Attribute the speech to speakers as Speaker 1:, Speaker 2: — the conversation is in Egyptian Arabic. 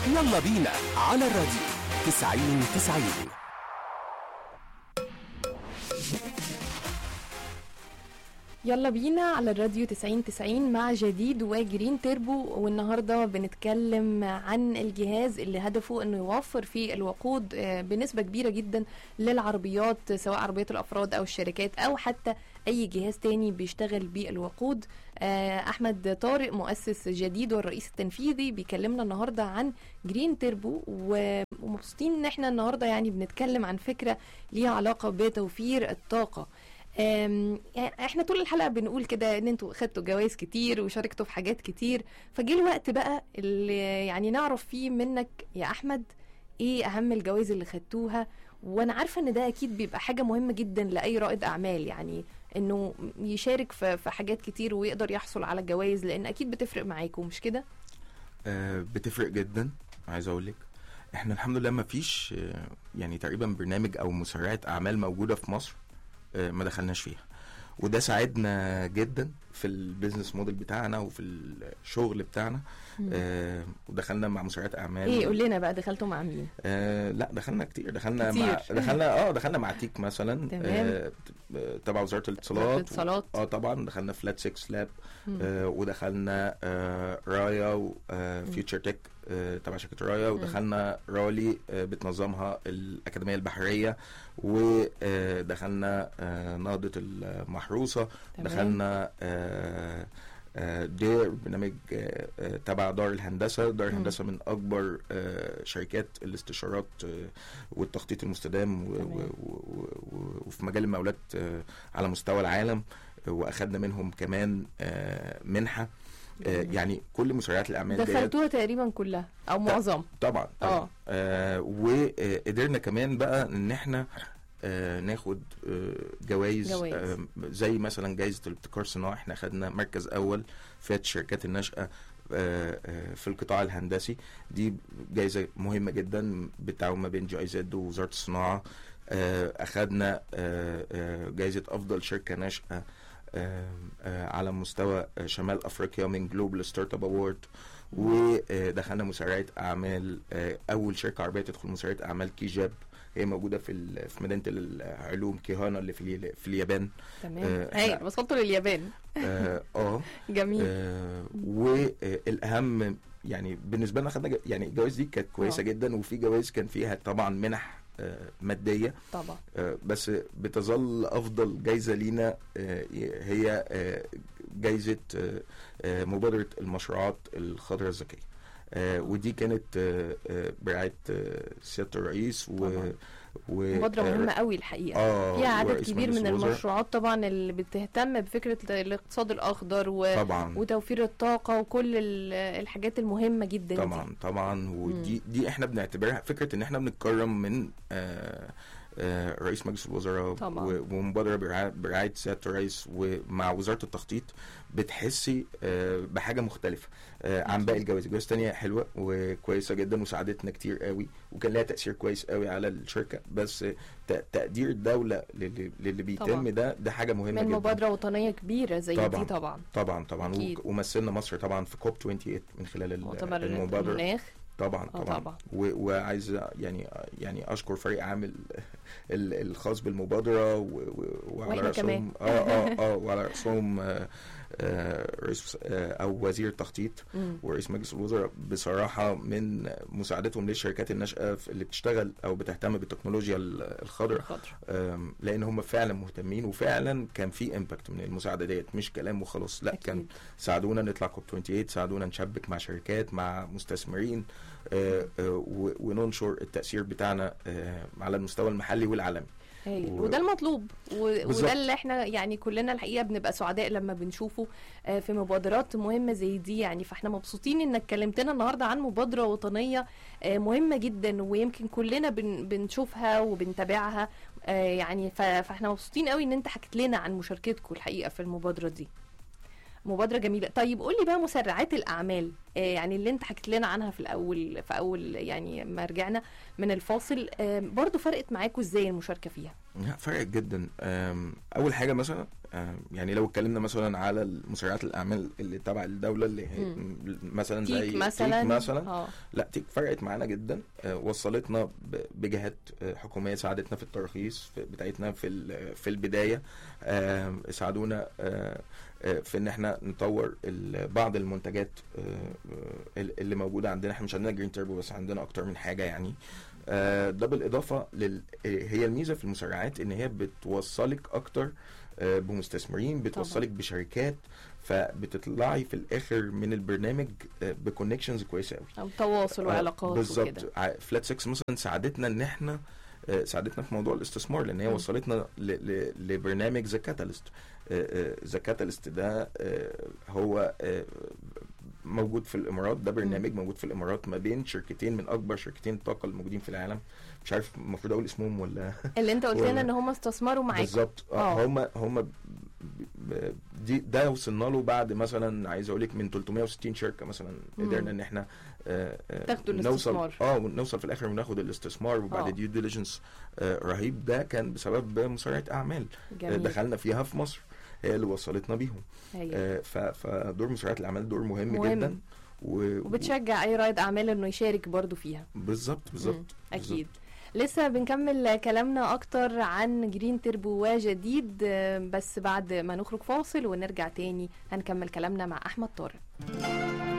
Speaker 1: يلا بينا على الراديو 90 90
Speaker 2: يلا بينا على الراديو 90 90 مع جديد وجرين تيربو والنهارده بنتكلم عن الجهاز اللي هدفه انه يوفر في الوقود آه، بنسبه كبيره جدا للعربيات سواء عربيات الافراد او الشركات او حتى اي جهاز تاني بيشتغل بالوقود آه، احمد طارق مؤسس جديد والرئيس التنفيذي بيكلمنا النهارده عن جرين تيربو و- ومبسوطين ان احنا النهارده يعني بنتكلم عن فكره ليها علاقه بتوفير الطاقه أم، يعني احنا طول الحلقه بنقول كده ان انتوا خدتوا جوائز كتير وشاركتوا في حاجات كتير فجه الوقت بقى اللي يعني نعرف فيه منك يا احمد ايه اهم الجوائز اللي خدتوها وانا عارفه ان ده اكيد بيبقى حاجه مهمه جدا لاي رائد اعمال يعني انه يشارك في في حاجات كتير ويقدر يحصل على جوائز لان اكيد بتفرق معاكم مش كده
Speaker 3: آه، بتفرق جدا عايز اقول لك احنا الحمد لله ما فيش آه، يعني تقريبا برنامج او مسرعه اعمال موجوده في مصر آه، ما دخلناش فيها وده ساعدنا جدا في البيزنس موديل بتاعنا وفي الشغل بتاعنا آه ودخلنا مع مسرعات اعمال
Speaker 2: ايه قول لنا بقى دخلتوا مع مين
Speaker 3: آه لا دخلنا كتير دخلنا
Speaker 2: كتير.
Speaker 3: مع دخلنا اه دخلنا مع تيك مثلا
Speaker 2: تمام.
Speaker 3: آه ت- تبع وزاره الاتصالات
Speaker 2: اتصالات.
Speaker 3: اه طبعا دخلنا فلات 6 لاب
Speaker 2: مم.
Speaker 3: آه ودخلنا آه رايا وفيوتشر تك آه تبع شركه رايا ودخلنا رالي آه بتنظمها الاكاديميه البحريه ودخلنا آه نهضه المحروسه
Speaker 2: تمام.
Speaker 3: دخلنا آه آه، دير برنامج آه، آه، تبع دار الهندسه دار الهندسه من اكبر آه، شركات الاستشارات آه، والتخطيط المستدام و-
Speaker 2: تمام.
Speaker 3: و- و- و- وفي مجال المقاولات آه، على مستوى العالم آه، واخدنا منهم كمان آه، منحه آه،
Speaker 2: جميل.
Speaker 3: يعني كل مسرعات الاعمال ديت
Speaker 2: دخلتوها تقريبا كلها او معظم
Speaker 3: طبعا
Speaker 2: آه.
Speaker 3: طبعا آه وقدرنا كمان بقى ان احنا آه ناخد آه جوائز
Speaker 2: جوايز.
Speaker 3: آه زي مثلا جائزه الابتكار الصناعي احنا خدنا مركز اول في الشركات الناشئه آه، آه، في القطاع الهندسي دي جائزه مهمه جدا بالتعاون ما بين جي زد ووزاره الصناعه آه، اخدنا آه، آه، جائزه افضل شركه ناشئه آه، آه، على مستوى آه، شمال افريقيا من جلوبال ستارت اب اوورد ودخلنا مسرعه اعمال آه، اول شركه عربيه تدخل مسرعه اعمال كيجاب هي موجوده في ال- في مدينه العلوم كيهانا اللي في اليل- في اليابان
Speaker 2: تمام
Speaker 3: آه، إحنا-
Speaker 2: هايل وصلتوا لليابان
Speaker 3: اه آه.
Speaker 2: جميل
Speaker 3: آه والاهم يعني بالنسبه لنا خدنا ج- يعني الجوائز دي كانت كويسه
Speaker 2: آه.
Speaker 3: جدا وفي جوائز كان فيها طبعا منح آه ماديه
Speaker 2: طبعا
Speaker 3: آه بس بتظل افضل جايزه لينا آه هي آه جايزه آه آه مبادره المشروعات الخضراء الذكيه آه ودي كانت آه آه برعايه آه سياده الرئيس و
Speaker 2: طبعاً.
Speaker 3: و
Speaker 2: مبادرة
Speaker 3: آه،
Speaker 2: مهمة قوي الحقيقة
Speaker 3: اه
Speaker 2: فيها عدد
Speaker 3: ورئيس
Speaker 2: كبير
Speaker 3: مجلس
Speaker 2: من
Speaker 3: الوزراء.
Speaker 2: المشروعات طبعا اللي بتهتم بفكرة الاقتصاد الأخضر و...
Speaker 3: طبعا
Speaker 2: وتوفير الطاقة وكل ال- الحاجات المهمة جدا دي.
Speaker 3: طبعا طبعا ودي دي احنا بنعتبرها فكره ان احنا بنتكرم من آه آه رئيس مجلس الوزراء
Speaker 2: طبعاً.
Speaker 3: و- ومبادره برعايه برعاية سياده الرئيس ومع وزاره التخطيط بتحسي آه بحاجه مختلفه آه عن
Speaker 2: أكيد.
Speaker 3: باقي الجوائز الجوائز الثانيه حلوه وكويسه جدا وساعدتنا كتير قوي وكان لها تاثير كويس قوي على الشركه بس ت- تقدير الدوله للي, للي بيتم
Speaker 2: طبعاً.
Speaker 3: ده ده حاجه مهمه
Speaker 2: من
Speaker 3: جدا
Speaker 2: مبادرة وطنية كبيرة زي
Speaker 3: طبعاً.
Speaker 2: دي طبعا
Speaker 3: طبعا طبعا
Speaker 2: أكيد.
Speaker 3: و- ومثلنا مصر طبعا في كوب 28 من خلال ال-
Speaker 2: مؤتمر
Speaker 3: المبادره
Speaker 2: المناخ
Speaker 3: طبعا
Speaker 2: آه
Speaker 3: طبعا,
Speaker 2: طبعاً.
Speaker 3: و- وعايز يعني يعني اشكر فريق عامل ال- الخاص بالمبادره و- و- وعلى
Speaker 2: وإحنا
Speaker 3: راسهم
Speaker 2: كمان.
Speaker 3: اه اه اه وعلى راسهم آه، آه، رئيس آه، او وزير التخطيط
Speaker 2: مم.
Speaker 3: ورئيس مجلس الوزراء بصراحه من مساعدتهم للشركات الناشئه في- اللي بتشتغل او بتهتم بالتكنولوجيا ال- الخضراء
Speaker 2: الخضر
Speaker 3: آم، لان هم فعلا مهتمين وفعلا كان في امباكت من المساعده ديت مش كلام وخلاص لا كان
Speaker 2: أكيد.
Speaker 3: ساعدونا نطلع كوب 28 ساعدونا نشبك مع شركات مع مستثمرين آه، آه، و- وننشر التأثير بتاعنا آه، على المستوى المحلي والعالمي
Speaker 2: هايل.
Speaker 3: و-
Speaker 2: وده المطلوب و...
Speaker 3: بالظبط.
Speaker 2: وده اللي احنا يعني كلنا الحقيقه بنبقى سعداء لما بنشوفه آه، في مبادرات مهمه زي دي يعني فاحنا مبسوطين انك كلمتنا النهارده عن مبادره وطنيه آه، مهمه جدا ويمكن كلنا بن... بنشوفها وبنتابعها آه، يعني ف... فاحنا مبسوطين قوي ان انت حكيت لنا عن مشاركتكم الحقيقه في المبادره دي مبادرة جميلة طيب قولي بقى مسرعات الأعمال آه يعني اللي انت حكيت لنا عنها في الأول في أول يعني ما رجعنا من الفاصل آه برضو فرقت معاكم ازاي المشاركة فيها
Speaker 3: لا فرقت جدا أم، اول حاجه مثلا أم، يعني لو اتكلمنا مثلا على المسرعات الاعمال اللي تبع الدوله اللي هي
Speaker 2: مم.
Speaker 3: مثلا زي
Speaker 2: تيك مثلا
Speaker 3: تيك مثلا
Speaker 2: اه
Speaker 3: لا تيك فرقت معانا جدا آه، وصلتنا ب- بجهات آه، حكوميه ساعدتنا في التراخيص في- بتاعتنا في ال- في البدايه آم، ساعدونا آه، آه، في ان احنا نطور ال- بعض المنتجات آه، آه، اللي موجوده عندنا احنا مش عندنا جرين تيربو بس عندنا اكتر من حاجه يعني آه، ده بالاضافه لل آه، هي الميزه في المسرعات ان هي بتوصلك اكتر آه، بمستثمرين بتوصلك بشركات فبتطلعي في الاخر من البرنامج بكونكشنز كويسه قوي
Speaker 2: او تواصل وعلاقات وكده
Speaker 3: بالظبط فلات 6 مثلا ساعدتنا ان احنا آه، ساعدتنا في موضوع الاستثمار لان هي
Speaker 2: مم.
Speaker 3: وصلتنا ل- ل- لبرنامج ذا كاتاليست ذا كاتاليست ده آه، هو آه، موجود في الامارات ده برنامج موجود في الامارات ما بين شركتين من اكبر شركتين الطاقه الموجودين في العالم مش عارف المفروض اقول اسمهم ولا
Speaker 2: اللي انت قلت
Speaker 3: هو-
Speaker 2: لنا ان هم استثمروا معاك
Speaker 3: بالظبط
Speaker 2: آه.
Speaker 3: آه. هم هم دي ده وصلنا له بعد مثلا عايز اقول لك من 360 شركه مثلا
Speaker 2: مم.
Speaker 3: قدرنا ان احنا آه، آه،
Speaker 2: تاخدوا
Speaker 3: نوصل
Speaker 2: الاستثمار.
Speaker 3: اه ونوصل في الاخر وناخد الاستثمار
Speaker 2: آه.
Speaker 3: وبعد ديو ديليجنس رهيب ده كان بسبب مسارعه اعمال آه،
Speaker 2: جميل
Speaker 3: دخلنا فيها في مصر هي اللي وصلتنا بيهم
Speaker 2: هايل.
Speaker 3: آه، ف- فدور مسارعه الاعمال دور مهم,
Speaker 2: مهم.
Speaker 3: جدا و-
Speaker 2: وبتشجع اي رائد اعمال انه يشارك برضو فيها
Speaker 3: بالظبط بالظبط
Speaker 2: اكيد لسه بنكمل كلامنا اكتر عن جرين تربو وجديد آه، بس بعد ما نخرج فاصل ونرجع تاني هنكمل كلامنا مع احمد طارق